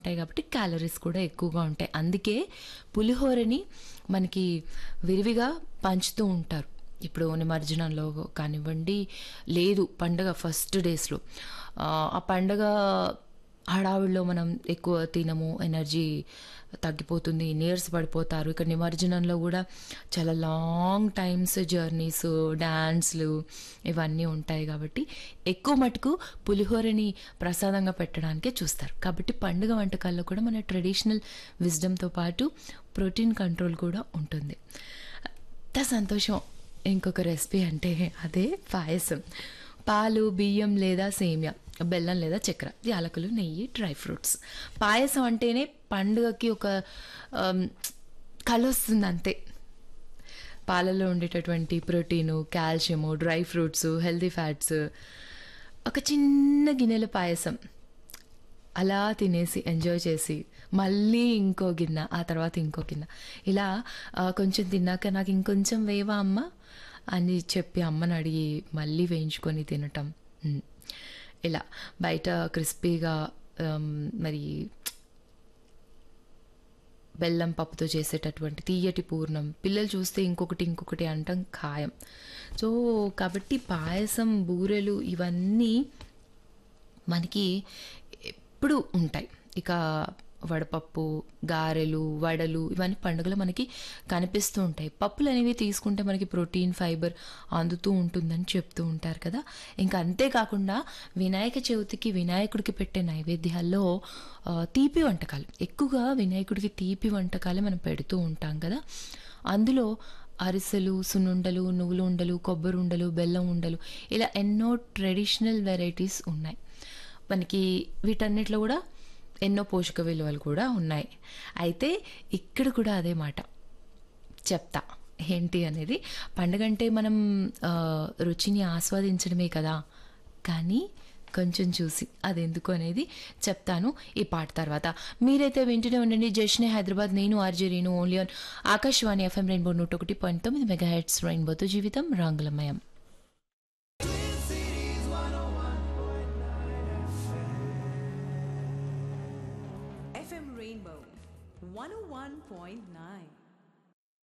ఉంటాయి కాబట్టి క్యాలరీస్ కూడా ఎక్కువగా ఉంటాయి అందుకే పులిహోరని మనకి విరివిగా పంచుతూ ఉంటారు ఇప్పుడు నిమజ్జనంలో కానివ్వండి లేదు పండగ ఫస్ట్ డేస్లో ఆ పండగ హడావిడిలో మనం ఎక్కువ తినము ఎనర్జీ తగ్గిపోతుంది నీరస పడిపోతారు ఇక్కడ నిమజ్జనంలో కూడా చాలా లాంగ్ టైమ్స్ జర్నీస్ డ్యాన్స్లు ఇవన్నీ ఉంటాయి కాబట్టి ఎక్కువ మటుకు పులిహోరని ప్రసాదంగా పెట్టడానికే చూస్తారు కాబట్టి పండుగ వంటకాల్లో కూడా మన ట్రెడిషనల్ విజ్డమ్తో పాటు ప్రోటీన్ కంట్రోల్ కూడా ఉంటుంది ఎంత సంతోషం ఇంకొక రెసిపీ అంటే అదే పాయసం పాలు బియ్యం లేదా సేమియా బెల్లం లేదా చక్కెర యాలకులు నెయ్యి డ్రై ఫ్రూట్స్ పాయసం అంటేనే పండుగకి ఒక కళ వస్తుంది అంతే పాలలో ఉండేటటువంటి protein calcium dry fruits healthy fats ఒక చిన్న గిన్నెల పాయసం అలా తినేసి ఎంజాయ్ చేసి మళ్ళీ ఇంకో గిన్నె ఆ తర్వాత ఇంకో గిన్నె ఇలా ఆ, కొంచెం తిన్నాక నాకు ఇంకొంచెం వేవా అమ్మ అని చెప్పి అమ్మని అడిగి మళ్ళీ వేయించుకొని తినటం ఉమ్. ఇలా బయట క్రిస్పీగా ఆమ్, మరి బెల్లం పప్పుతో చేసేటటువంటి తీయటి పూర్ణం పిల్లలు చూస్తే ఇంకొకటి ఇంకొకటి అంటాం ఖాయం సో కాబట్టి పాయసం బూరెలు ఇవన్నీ మనకి ఎప్పుడు ఉంటాయి ఇక వడపప్పు గారెలు వడలు ఇవన్నీ పండుగలు మనకి కనిపిస్తూ ఉంటాయి పప్పులు అనేవి తీసుకుంటే మనకి ప్రోటీన్ ఫైబర్ అందుతూ ఉంటుందని చెప్తూ ఉంటారు కదా ఇంకా అంతేకాకుండా వినాయక చవితికి వినాయకుడికి పెట్టే నైవేద్యాల్లో ఆ, తీపి వంటకాలు ఎక్కువగా వినాయకుడికి తీపి వంటకాలే మనం పెడుతూ ఉంటాం కదా అందులో అరిసెలు సున్నుండలు నువ్వులు ఉండలు కొబ్బరి ఉండలు బెల్లం ఉండలు ఇలా ఎన్నో ట్రెడిషనల్ వెరైటీస్ ఉన్నాయి మనకి వీటన్నిటిలో కూడా ఎన్నో పోషక విలువలు కూడా ఉన్నాయి అయితే ఇక్కడ కూడా అదే మాట చెప్తా ఏంటి అనేది పండగ అంటే మనం ఆ, రుచిని ఆస్వాదించడమే కదా కానీ కొంచెం చూసి అది ఎందుకు అనేది చెప్తాను ఈ పాట తర్వాత మీరైతే వింటూనే ఉండండి జష్నే హైదరాబాద్ నేను RJ Renu only on Akashvani FM rainbow నూట ఒకటి పాయింట్ తొమ్మిది మెగా హెడ్స్ రెయిన్బోతో జీవితం రంగులమయం FM Rainbow 101.9.